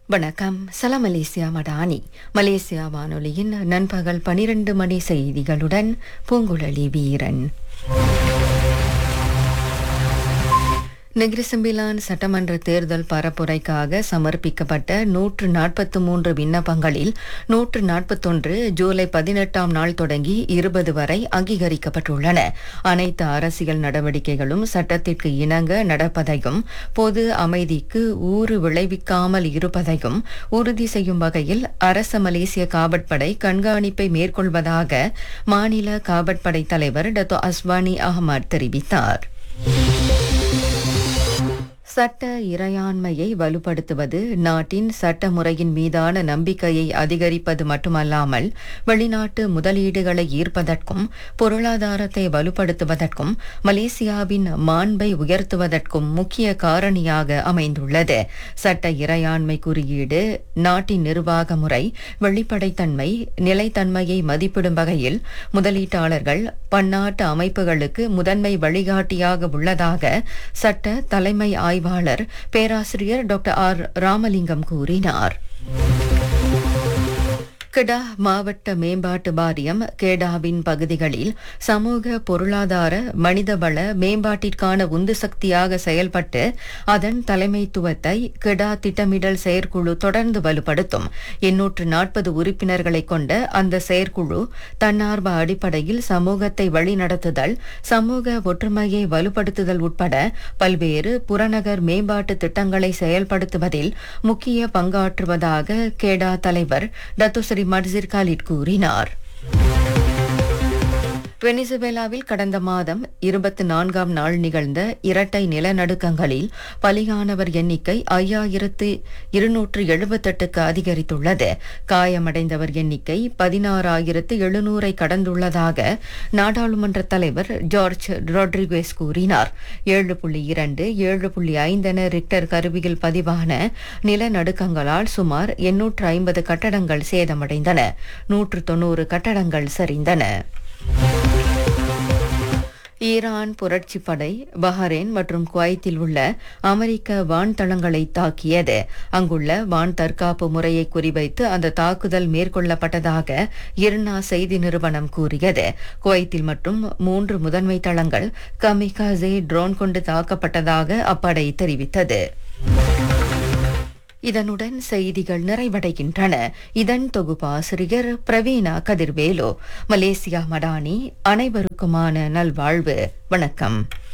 வணக்கம் சலாம் Malaysia Madani Malaysia வானொலியின் நண்பகல் பனிரெண்டு மணி செய்திகளுடன் பூங்குழலி வீரன் நெகிரிசம்பிலான் சட்டமன்ற தேர்தல் பரப்புரைக்காக சமர்ப்பிக்கப்பட்ட நூற்று நாற்பத்து மூன்று விண்ணப்பங்களில் நூற்று நாற்பத்தொன்று ஜூலை பதினெட்டாம் நாள் தொடங்கி இருபது வரை அங்கீகரிக்கப்பட்டுள்ளன அனைத்து அரசியல் நடவடிக்கைகளும் சட்டத்திற்கு இணங்க நடப்பதையும் பொது அமைதிக்கு ஊறு விளைவிக்காமல் இருப்பதையும் உறுதி செய்யும் வகையில் அரச மலேசிய காவற்படை கண்காணிப்பை மேற்கொள்வதாக மாநில காவற்படை தலைவர் டத்தோ அஸ்வானி அகமது தெரிவித்தார் சட்ட இறையாண்மையை வலுப்படுத்துவது நாட்டின் சட்ட முறையின் மீதான நம்பிக்கையை அதிகரிப்பது மட்டுமல்லாமல் வெளிநாட்டு முதலீடுகளை ஈர்ப்பதற்கும் பொருளாதாரத்தை வலுப்படுத்துவதற்கும் மலேசியாவின் மாண்பை உயர்த்துவதற்கும் முக்கிய காரணியாக அமைந்துள்ளது சட்ட இறையாண்மை குறியீடு நாட்டின் நிர்வாக முறை வெளிப்படைத்தன்மை நிலைத்தன்மையை மதிப்பிடும் வகையில் முதலீட்டாளர்கள் பன்னாட்டு அமைப்புகளுக்கு முதன்மை வழிகாட்டியாக உள்ளதாக சட்ட தலைமை ஆய்வாளர் பேராசிரியர் டாக்டர் ஆர் ராமலிங்கம் கூறினார் கெடா மாவட்ட மேம்பாட்டு வாரியம் கேடாவின் பகுதிகளில் சமூக பொருளாதார மனிதவள மேம்பாட்டிற்கான உந்து சக்தியாக செயல்பட்டு அதன் தலைமைத்துவத்தை கெடா திட்டமிடல் செயற்குழு தொடர்ந்து வலுப்படுத்தும் எண்ணூற்று நாற்பது உறுப்பினர்களை கொண்ட அந்த செயற்குழு தன்னார்வ அடிப்படையில் சமூகத்தை வழிநடத்துதல் சமூக ஒற்றுமையை வலுப்படுத்துதல் உட்பட பல்வேறு புறநகர் மேம்பாட்டு திட்டங்களை செயல்படுத்துவதில் முக்கிய பங்காற்றுவதாக கேடா தலைவர் டத்துஸ்ரீ மட்சிர் காலிட் கூறினார் வெனிசுவேலாவில் கடந்த மாதம் இருபத்தி நான்காம் நாள் நிகழ்ந்த இரட்டை நிலநடுக்கங்களில் பலியானவர் எண்ணிக்கை ஐயாயிரத்து இருநூற்று எழுபத்தெட்டுக்கு அதிகரித்துள்ளது காயமடைந்தவர் எண்ணிக்கை பதினாறாயிரத்து எழுநூறை கடந்துள்ளதாக நாடாளுமன்ற தலைவர் ஜார்ஜ் ரொட்ரிகுவேஸ் கூறினார் ஏழு புள்ளி இரண்டு ஏழு புள்ளி ஐந்தென ரிக்டர் கருவியில் பதிவான நிலநடுக்கங்களால் சுமார் எண்ணூற்று ஐம்பது கட்டடங்கள் சேதமடைந்தன நூற்று தொன்னூறு கட்டடங்கள் சரிந்தன ஈரான் புரட்சிப் படை பஹ்ரைன் மற்றும் குவைத்தில் உள்ள அமெரிக்க வான்தளங்களை தாக்கியது அங்குள்ள வான் தற்காப்பு முறையை குறிவைத்து அந்த தாக்குதல் மேற்கொள்ளப்பட்டதாக இர்னா செய்தி நிறுவனம் கூறியது குவைத்தில் மற்றும் மூன்று முதன்மை தளங்கள் கமிகாசே ட்ரோன் கொண்டு தாக்கப்பட்டதாக அப்படை தெரிவித்தது இதனுடன் செய்திகள் நிறைவடைகின்றன இதன் தொகுப்பாசிரியர் பிரவீணா கதிர்வேலு மலேசியா மடானி அனைவருக்குமான நல்வாழ்வு வணக்கம்